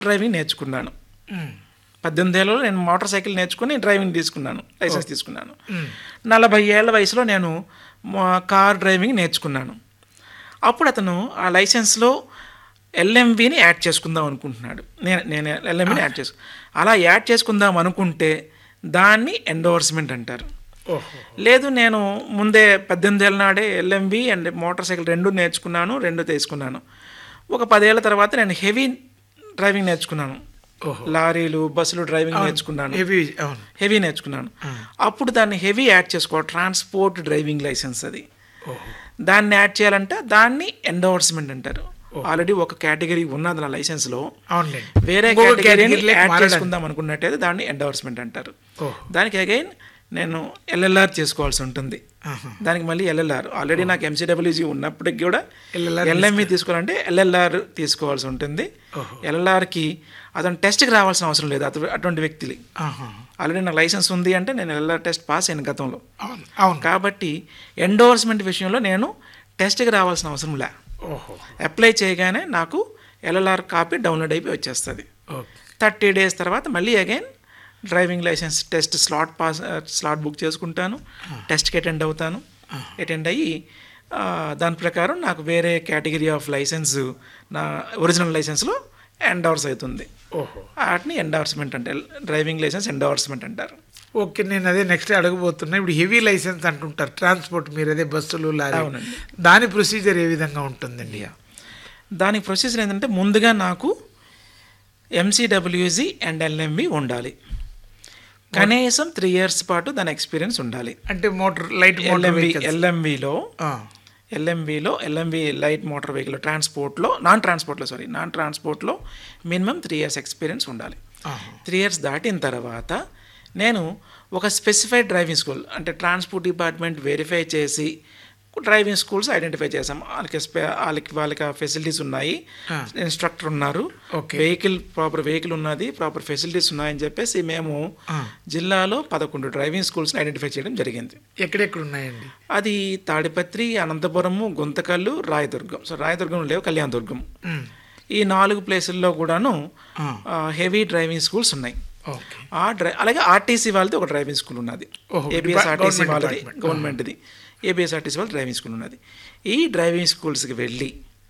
Driving నేర్చుకున్నాను ఉమ్. పద్దెనిమిది ఏళ్ళలో నేను మోటార్ సైకిల్ నేర్చుకుని డ్రైవింగ్ తీసుకున్నాను లైసెన్స్ తీసుకున్నాను నలభై ఏళ్ళ వయసులో నేను మా కార్ డ్రైవింగ్ నేర్చుకున్నాను అప్పుడు అతను ఆ లైసెన్స్లో ఎల్ఎంవిని యాడ్ చేసుకుందాం అనుకుంటున్నాడు నేను నేను ఎల్ఎంవిని యాడ్ చేసుకు అలా యాడ్ చేసుకుందాం అనుకుంటే దాన్ని ఎండోర్స్మెంట్ అంటారు ఓహో లేదు నేను ముందే పద్దెనిమిది ఏళ్ళ నాడే ఎల్ఎంవి అండ్ మోటార్ సైకిల్ రెండు నేర్చుకున్నాను రెండు తీసుకున్నాను ఒక పదేళ్ల తర్వాత నేను హెవీ డ్రైవింగ్ నేర్చుకున్నాను ఓహో. లారీలు బస్సులు డ్రైవింగ్ నేర్చుకున్నాను హెవీ అవును హెవీ నేర్చుకున్నాను అప్పుడు దాన్ని హెవీ యాడ్ చేసుకోవాలి ట్రాన్స్పోర్ట్ డ్రైవింగ్ లైసెన్స్ అది ఓహో దాన్ని యాడ్ చేయాలంటే దాన్ని ఎండోర్స్మెంట్ అంటారు ఆల్రెడీ ఒక కేటగిరీ ఉన్నది నా లైసెన్స్లో అవునులేండి వేరే ఇంకొక కేటగిరీని కేటగిరీలోకి యాడ్ మారడానికి. చేసుకుందాం అనుకున్నట్టయితే దాన్ని ఎండోర్స్మెంట్ అంటారు ఓహో దానికి అగైన్ నేను ఎల్ఎల్ఆర్ చేసుకోవాల్సి ఉంటుంది ఆహా. దానికి మళ్ళీ ఎల్ఎల్ఆర్ ఆల్రెడీ నాకు ఎంసీడబ్ల్యూజీ ఉన్నప్పటికి కూడా LLR ఎల్ఎంఈ తీసుకోవాలంటే ఎల్ఎల్ఆర్ తీసుకోవాల్సి ఉంటుంది ఓహో. ఎల్ఎల్ఆర్కి అతను టెస్ట్కి రావాల్సిన అవసరం లేదు అటు అటువంటి వ్యక్తి ఆహా. ఆల్రెడీ నాకు లైసెన్స్ ఉంది అంటే నేను ఎల్ఎల్ఆర్ టెస్ట్ పాస్ అయిన గతంలో అవును అవును కాబట్టి ఎండోర్స్మెంట్ విషయంలో నేను టెస్ట్కి రావాల్సిన అవసరం లే ఓహో అప్లై చేయగానే నాకు ఎల్ఎల్ఆర్ కాపీ డౌన్లోడ్ అయిపోయి వచ్చేస్తుంది ఓకే థర్టీ డేస్ తర్వాత మళ్ళీ again driving licence test slot pass slot book చేసుకుంటాను టెస్ట్కి అటెండ్ అవుతాను అటెండ్ అయ్యి ఆ, దాని ప్రకారం నాకు వేరే కేటగిరీ ఆఫ్ లైసెన్స్ నా ఒరిజినల్ లైసెన్స్లో ఎండోర్స్ అవుతుంది ఓహో వాటిని ఎండార్స్మెంట్ అంటే డ్రైవింగ్ లైసెన్స్ ఎండార్స్మెంట్ అంటారు ఓకే నేను అదే నెక్స్ట్ అడగబోతున్నా ఇప్పుడు హెవీ లైసెన్స్ అంటుంటారు ట్రాన్స్పోర్ట్ మీరు అదే బస్సులు లారీ అవునండి. దాని ప్రొసీజర్ ఏ విధంగా ఉంటుందండి దానికి ప్రొసీజర్ ఏంటంటే ముందుగా నాకు ఎంసీడబ్ల్యూజీ అండ్ ఎల్ఎంవి ఉండాలి కనీసం త్రీ ఇయర్స్ పాటు దాని ఎక్స్పీరియన్స్ ఉండాలి అంటే motor light motor LMV vehicles ఎల్ఎంవిలో ఎల్ఎంవిలో ఎల్ఎంవి లైట్ మోటార్ వెహికల్ ట్రాన్స్పోర్ట్లో నాన్ ట్రాన్స్పోర్ట్లో సారీ నాన్ ట్రాన్స్పోర్ట్లో మినిమం త్రీ ఇయర్స్ ఎక్స్పీరియన్స్ ఉండాలి త్రీ ఇయర్స్ దాటిన తర్వాత నేను ఒక స్పెసిఫైడ్ డ్రైవింగ్ స్కూల్ అంటే ట్రాన్స్పోర్ట్ డిపార్ట్మెంట్ వెరిఫై చేసి డ్రైవింగ్ స్కూల్స్ ఐడెంటిఫై చేసాం వాళ్ళకి స్పె వాళ్ళకి వాళ్ళకి ఫెసిలిటీస్ ఉన్నాయి Ah. ఇన్స్ట్రక్టర్ ఉన్నారు Okay. వెహికల్ ప్రాపర్ వెహికల్ ఉన్నది ప్రాపర్ ఫెసిలిటీస్ ఉన్నాయని చెప్పేసి మేము Ah. జిల్లాలో పదకొండు డ్రైవింగ్ స్కూల్స్ని ఐడెంటిఫై చేయడం జరిగింది ఎక్కడెక్కడ ఉన్నాయండి అది తాడిపత్రి అనంతపురము గుంతకల్లు రాయదుర్గం సో రాయదుర్గం లేవు కళ్యాణదుర్గం మ్. ఈ నాలుగు ప్లేసుల్లో కూడాను ఆ. హెవీ డ్రైవింగ్ స్కూల్స్ ఉన్నాయి ఓకే ఆ డ్రై అలాగే ఆర్టీసీ వాళ్ళది ఒక డ్రైవింగ్ స్కూల్ ఉన్నది ఓహో, ఏబిఎస్ డిపా- ఆర్టీసీ గవర్నమెంట్ వాళ్ళది డిపార్ట్మెంట్. గవర్నమెంట్ది ఏబిఎస్ ఆర్టీసీ వాళ్ళ డ్రైవింగ్ స్కూల్ ఉన్నది ఈ డ్రైవింగ్ స్కూల్స్కి వెళ్ళి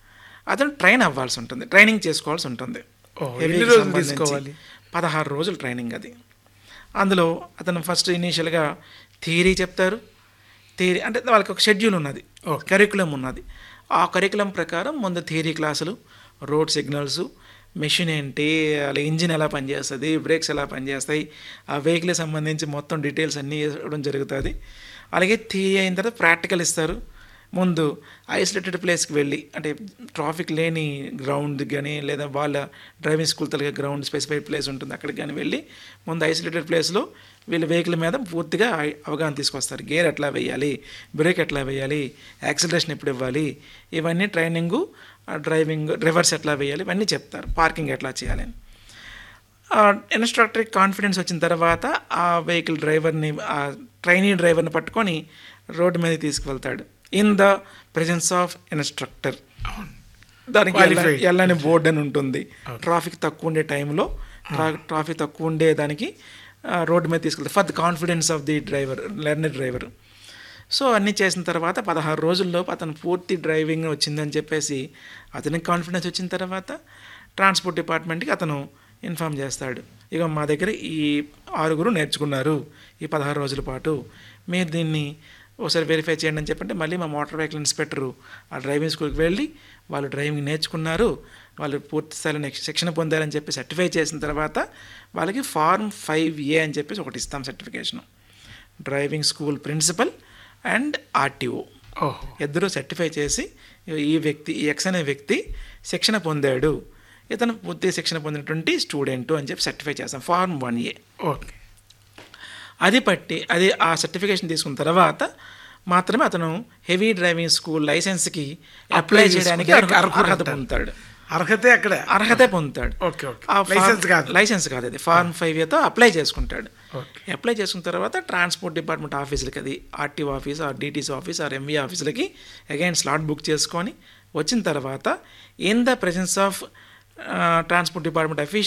అతను ట్రైన్ అవ్వాల్సి ఉంటుంది ట్రైనింగ్ చేసుకోవాల్సి ఉంటుంది ఓహో, Heavy ఎన్ని కి రోజులు సంబంధించి తీసుకోవాలి? పదహారు రోజులు ట్రైనింగ్ అది అందులో అతను ఫస్ట్ ఇనీషియల్గా థియరీ చెప్తారు థియరీ అంటే వాళ్ళకి ఒక షెడ్యూల్ ఉన్నది Okay. కరికులం ఉన్నది ఆ కరికులం ప్రకారం ముందు థియరీ క్లాసులు రోడ్ సిగ్నల్స్ మెషిన్ ఏంటి అలా ఇంజిన్ ఎలా పనిచేస్తుంది బ్రేక్స్ ఎలా పనిచేస్తాయి ఆ వెహికల్కి సంబంధించి మొత్తం డీటెయిల్స్ అన్నీ ఇవ్వడం జరుగుతుంది అలాగే థియరీ అయిన తర్వాత ప్రాక్టికల్ ఇస్తారు ముందు ఐసోలేటెడ్ ప్లేస్కి వెళ్ళి అంటే ట్రాఫిక్ లేని గ్రౌండ్ కానీ లేదా వాళ్ళ డ్రైవింగ్ స్కూల్ తలగా గ్రౌండ్ స్పెసిఫైడ్ ప్లేస్ ఉంటుంది అక్కడికి కానీ వెళ్ళి ముందు ఐసోలేటెడ్ ప్లేస్లో వీళ్ళ వెహికల్ మీద పూర్తిగా అవ- అవగాహన తీసుకొస్తారు గేర్ ఎట్లా వేయాలి బ్రేక్ ఎట్లా వేయాలి యాక్సిలరేషన్ ఎప్పుడు ఇవ్వాలి ఇవన్నీ ట్రైనింగు డ్రైవింగ్ రివర్స్ ఎట్లా వేయాలి ఇవన్నీ చెప్తారు పార్కింగ్ ఎట్లా చేయాలి అని ఇన్స్ట్రక్టర్కి కాన్ఫిడెన్స్ వచ్చిన తర్వాత ఆ వెహికల్ డ్రైవర్ని ఆ ట్రైనీ డ్రైవర్ని పట్టుకొని రోడ్డు మీద తీసుకువెళ్తాడు in the presence of instructor దానికి Qualified. ఎల్ల- ఎల్లని బోర్డు అని ఉంటుంది ట్రాఫిక్ తక్కువ ఉండే టైంలో ట్రాఫిక్ తక్కువ ఉండే దానికి ఆ, రోడ్డు మీద తీసుకెళ్తారు for the confidence of the driver learner driver so అన్నీ చేసిన తర్వాత పదహారు రోజుల్లో అతను పూర్తి డ్రైవింగ్ వచ్చిందని చెప్పేసి అతనికి కాన్ఫిడెన్స్ వచ్చిన తర్వాత ట్రాన్స్పోర్ట్ డిపార్ట్మెంట్కి అతను ఇన్ఫామ్ చేస్తాడు ఇక మా దగ్గర ఈ ఆరుగురు నేర్చుకున్నారు ఈ పదహారు రోజుల పాటు మీరు దీన్ని ఒకసారి వెరిఫై చేయండి అని చెప్పంటే మళ్ళీ మా మోటార్ వెహికల్ ఇన్స్పెక్టరు ఆ డ్రైవింగ్ స్కూల్కి వెళ్ళి వాళ్ళు డ్రైవింగ్ నేర్చుకున్నారు వాళ్ళు పూర్తి స్థాయిలో నెక్స్ట్ శిక్షణ పొందారని చెప్పి సర్టిఫై చేసిన తర్వాత వాళ్ళకి ఫార్మ్ ఫైవ్ ఏ అని చెప్పేసి ఒకటి ఇస్తాం certification driving school principal and RTO ఓహో ఇద్దరు సర్టిఫై చేసి ఈ వ్యక్తి ఈ ఎక్స్ అనే వ్యక్తి శిక్షణ పొందాడు ఇతను పూర్తి శిక్షణ పొందినటువంటి స్టూడెంట్ అని చెప్పి సర్టిఫై చేస్తాం ఫార్మ్ వన్ ఏ ఓకే అది పట్టి అది ఆ సర్టిఫికేషన్ తీసుకున్న తర్వాత మాత్రమే అతను హెవీ డ్రైవింగ్ స్కూల్ లైసెన్స్కి అప్లై చేయడానికి చేసుకుంటే అర్హత అర్హుడు అర్హత అంటారు. పొందుతాడు అర్హతే అక్కడ అర్హత పొందుతాడు ఓకే ఓకే ఆ ఫార్మ్- లైసెన్స్ కాదు లైసెన్స్ కాదు అది ఫార్మ్ ఫైవ్ ఏతో అప్లై చేసుకుంటాడు ఓకే అప్లై చేసుకున్న తర్వాత ట్రాన్స్పోర్ట్ డిపార్ట్మెంట్ ఆఫీసులకి అది RTO office or DTC office or MV ఆఫీసులకి అగైన్ స్లాట్ బుక్ చేసుకొని వచ్చిన తర్వాత in the presence of transport department official